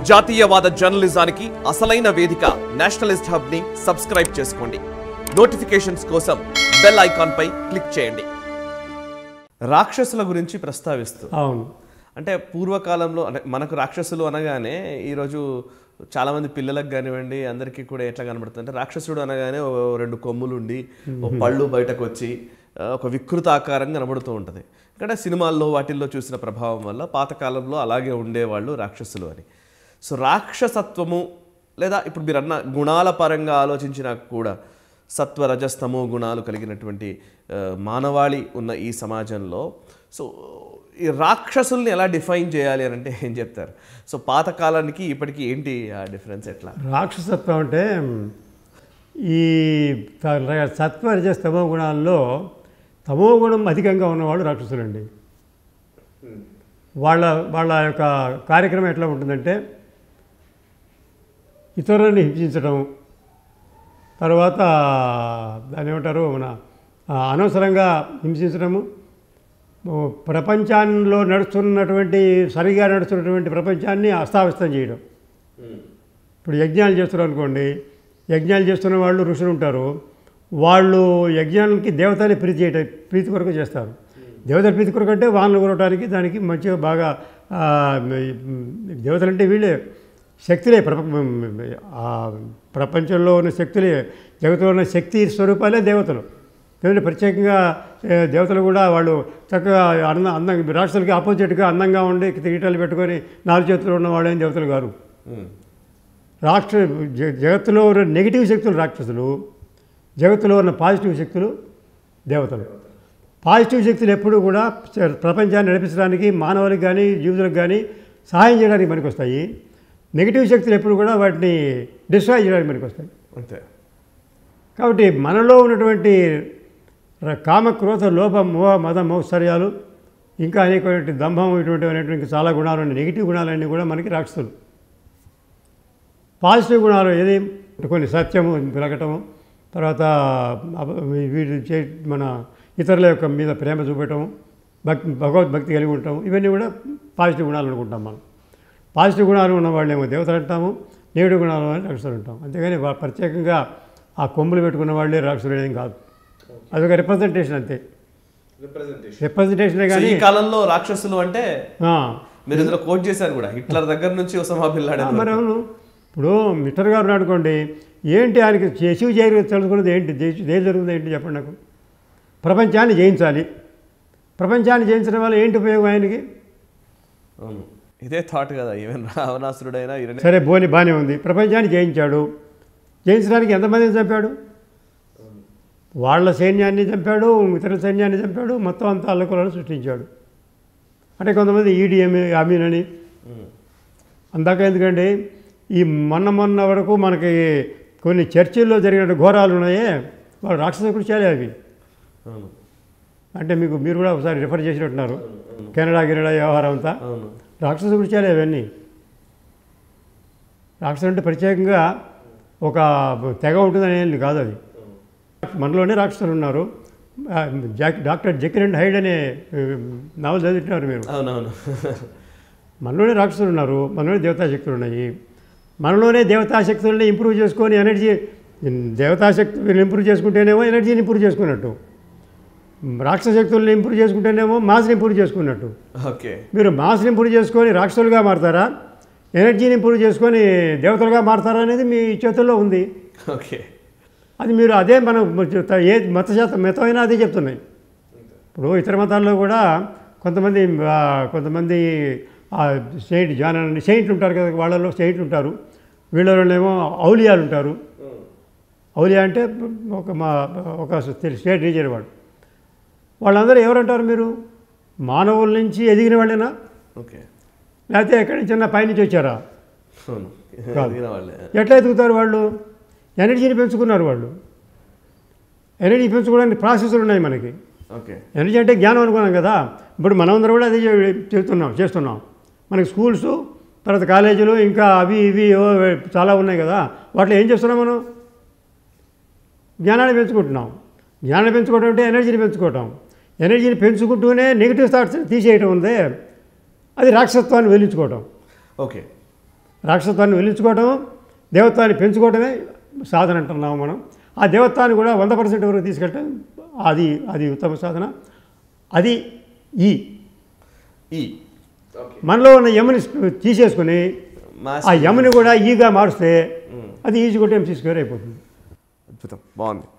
జాతీయవాద జర్నలిజానికి అసలైన వేదిక నేషనలిస్ట్ హబ్ ని సబ్స్క్రైబ్ చేసుకోండి నోటిఫికేషన్స్ కోసం బెల్ ఐకాన్ పై క్లిక్ చేయండి రాక్షసుల గురించి ప్రస్తావిస్తూ అవును అంటే పూర్వకాలంలో అంటే మనకు రాక్షసులు అనగానే ఈరోజు చాలామంది పిల్లలకు కానివ్వండి అందరికీ కూడా ఎట్లా కనబడుతుంది అంటే రాక్షసుడు అనగానే ఓ రెండు కొమ్ములు ఉండి ఓ పళ్ళు బయటకు వచ్చి ఆ, ఒక వికృత ఆకారం కనబడుతూ ఉంటుంది ఇక్కడ సినిమాల్లో వాటిల్లో చూసిన ప్రభావం వల్ల పాతకాలంలో అలాగే ఉండేవాళ్ళు రాక్షసులు అని సో రాక్షసత్వము లేదా ఇప్పుడు మీరు అన్న గుణాల పరంగా ఆలోచించినా కూడా సత్వ రజస్తమో గుణాలు కలిగినటువంటి ఆ, మానవాళి ఉన్న ఈ సమాజంలో సో ఈ రాక్షసుల్ని ఎలా డిఫైన్ చేయాలి అని అంటే ఏం చెప్తారు సో పాతకాలానికి ఇప్పటికి ఏంటి ఆ డిఫరెన్స్ ఎట్లా రాక్షసత్వం అంటే ఈ త- సత్వ రజస్ తమో గుణాల్లో తమో గుణం అధికంగా ఉన్నవాళ్ళు రాక్షసులండి వాళ్ళ వాళ్ళ యొక్క కార్యక్రమం ఎట్లా ఉంటుందంటే ఇతరులను హింసించడం తర్వాత దాన్ని ఏమంటారు మన ఆ, అనవసరంగా హింసించడము ఓ, ప్రపంచంలో నడుస్తున్నటువంటి సరిగా నడుస్తున్నటువంటి ప్రపంచాన్ని అస్తావ్యస్తం చేయడం ఇప్పుడు యజ్ఞాలు చేస్తున్నారు అనుకోండి యజ్ఞాలు చేస్తున్న వాళ్ళు ఋషులు ఉంటారు వాళ్ళు యజ్ఞాలకి దేవతని ప్రీతి చేయటం ప్రీతి కొరకు చేస్తారు దేవతల ప్రీతి కొరకు అంటే వానలు కురవటానికి దానికి మంచిగా బాగా ఆ, దేవతలు అంటే వీళ్ళే శక్తులే ప్రప ఆ ప్రపంచంలో ఉన్న శక్తులే జగత్తులో ఉన్న శక్తి స్వరూపాలే దేవతలు ఎందుకంటే ప్రత్యేకంగా ఏ, దేవతలు కూడా వాళ్ళు చక్కగా అంద అందంగా రాష్ట్రాలకి ఆపోజిట్గా అందంగా ఉండి కిరీటాలు పెట్టుకొని నాలుగు చేతులు ఉన్న వాళ్ళేం దేవతలు గారు రాక్ష జ- జగత్తులో ఉన్న నెగిటివ్ శక్తులు రాక్షసులు జగత్తులో ఉన్న పాజిటివ్ శక్తులు దేవతలు పాజిటివ్ శక్తులు ఎప్పుడూ కూడా చ- ప్రపంచాన్ని నడిపించడానికి మానవులకు కానీ జీవులకు కానీ సహాయం చేయడానికి పనికొస్తాయి నెగిటివ్ శక్తులు ఎప్పుడు కూడా వాటిని డిస్ట్రాయ్ చేయడానికి పనికొస్తాయి అంతే కాబట్టి మనలో ఉన్నటువంటి ర- కామ క్రోధ లోభ మోహ మద మౌసర్యాలు ఇంకా అనేకటువంటి దంభం ఇటువంటి అనేటువంటి చాలా గుణాలు ఉన్నాయి నెగిటివ్ గుణాలన్నీ కూడా మనకి రాక్షసులు పాజిటివ్ గుణాలు ఏది కొన్ని సత్యము పిలకటము తర్వాత అబ- వీటి చే మన ఇతరుల యొక్క మీద ప్రేమ చూపెట్టము భక్తి భగవద్భక్తి కలిగి ఉంటాము ఇవన్నీ కూడా పాజిటివ్ గుణాలు అనుకుంటాం మనం పాజిటివ్ గుణాలు ఉన్న వాళ్ళేమో దేవతలు అంటాము నెగిటివ్ గుణాలు అని రాక్షసులు అంటాం అంతేగాని వా- ప్రత్యేకంగా ఆ కొమ్ములు పెట్టుకున్న వాళ్ళే రాక్షసులు ఏం కాదు అదొక రిప్రజెంటేషన్ అంతే రిప్రజెంటేషనే సో కానీ ఈ కాలంలో రాక్షసులు అంటే ఆ, మీరు ఇందులో కోట్ చేశారు కూడా హిట్లర్ దగ్గర నుంచి ఒసమా బిన్ ఆ, లాడెన్ మరి వరకు. అవును ఇప్పుడు మిస్టర్ గారు అనుకోండి ఏంటి ఆయనకి చేసి చేయరు తెలుసుకున్నది ఏంటి దేశ ఏం జరుగుతుంది ఏంటి చెప్పండి నాకు ప్రపంచాన్ని జయించాలి ప్రపంచాన్ని జయించడం వల్ల ఏంటి ఉపయోగం ఆయనకి అవును ఇదే థాట్ కదా ఈవెన్ రావణాసురుడైనా ఇరనే సరే బోని బాగానే ఉంది ప్రపంచాన్ని జయించాడు జయించడానికి ఎంతమందిని చంపాడు వాళ్ళ సైన్యాన్ని చంపాడు ఇతర సైన్యాన్ని చంపాడు మొత్తం అంతా అల్లకొలను సృష్టించాడు అంటే కొంతమంది ఈడిఎం అమీన్ అని అందాక ఎందుకంటే ఈ మొన్న మొన్న వరకు మనకి కొన్ని చర్చిల్లో జరిగిన ఘోరాలు ఉన్నాయే వాళ్ళు రాక్షస కృత్యాలే అవి అవును అంటే మీకు మీరు కూడా ఒకసారి రిఫర్ చేసినట్టున్నారు కెనడా కెనడా వ్యవహారం అంతా అవును రాక్షస కృత్యాలే అవన్నీ రాక్షసులు అంటే ప్రత్యేకంగా ఒక తెగ ఉంటుందని ఏం కాదు అది మనలోనే రాక్షసులు ఉన్నారు ఆ, జాక్ డాక్టర్ జకిర్ అండ్ హైడ్ అనే నవల చదివింటున్నారు మీరు అవునవును మనలోనే రాక్షసులు ఉన్నారు మనలోనే దేవతాశక్తులు ఉన్నాయి మనలోనే దేవతాశక్తుల్ని ఇంప్రూవ్ చేసుకొని ఎనర్జీ దేవతాశక్తులను ఇంప్రూవ్ చేసుకుంటేనేమో ఎనర్జీని ఇంప్రూవ్ చేసుకున్నట్టు రాక్షస శక్తుల్ని ఇంప్రూవ్ చేసుకుంటేనేమో మాస్ని ఇంప్రూవ్ చేసుకున్నట్టు ఓకే మీరు మాస్ని ఇంప్రూవ్ చేసుకొని రాక్షసులుగా మారతారా ఎనర్జీని ఇంప్రూవ్ చేసుకొని దేవతలుగా మారతారా అనేది మీ చేతుల్లో ఉంది ఓకే అది మీరు అదే మనం ఏ మత శాతం మతమైనా అదే చెప్తున్నాయి ఇప్పుడు ఇతర మతాల్లో కూడా కొంతమంది ఆ, కొంతమంది సెయింట్ జాన్ అని సెయింట్లు ఉంటారు కదా వాళ్ళలో సెయింట్లు ఉంటారు వీళ్ళలోనేమో ఔలియాలు ఉంటారు ఔలియా అంటే ఒక మా ఒక స్టేట్ రీజన్ వాడు వాళ్ళందరూ ఎవరంటారు మీరు మానవుల నుంచి ఎదిగిన వాళ్ళేనా ఓకే లేకపోతే ఎక్కడి నుంచైనా పైనుంచి వచ్చారా అవును కాదు. ఎదిగిన వాళ్ళే ఎట్లా ఎదుగుతారు వాళ్ళు ఎనర్జీని పెంచుకున్నారు వాళ్ళు ఎనర్జీ పెంచుకోవడానికి ప్రాసెస్లు ఉన్నాయి మనకి ఓకే ఎనర్జీ అంటే జ్ఞానం అనుకున్నాం కదా ఇప్పుడు మనమందరం కూడా అదే చే- చేస్తున్నాం చేస్తున్నాం మనకి స్కూల్స్ తర్వాత కాలేజీలు ఇంకా అవి ఇవి ఏవో చాలా ఉన్నాయి కదా వాటిలో ఏం చేస్తున్నాం మనం జ్ఞానాన్ని పెంచుకుంటున్నాం జ్ఞానాన్ని పెంచుకోవడం అంటే ఎనర్జీని పెంచుకోవటం ఎనర్జీని పెంచుకుంటూనే నెగిటివ్ థాట్స్ తీసేయటం ఉందే అది రాక్షసత్వాన్ని వెలించుకోవటం ఓకే రాక్షసత్వాన్ని వెలించుకోవటం దేవత్వాన్ని పెంచుకోవటమే సాధన అంటున్నాము మనం ఆ దేవత్వాన్ని కూడా వంద పర్సెంట్ వరకు తీసుకెళ్ళటం అది అది ఉత్తమ సాధన అది ఈ ఈ మనలో ఉన్న యముని తీసేసుకుని మాస్ ఆ యముని కూడా ఈగా మారుస్తే అది ఈజీ కొట్టి ఎంసీ స్క్వేర్ అయిపోతుంది అద్భుతం బాగుంది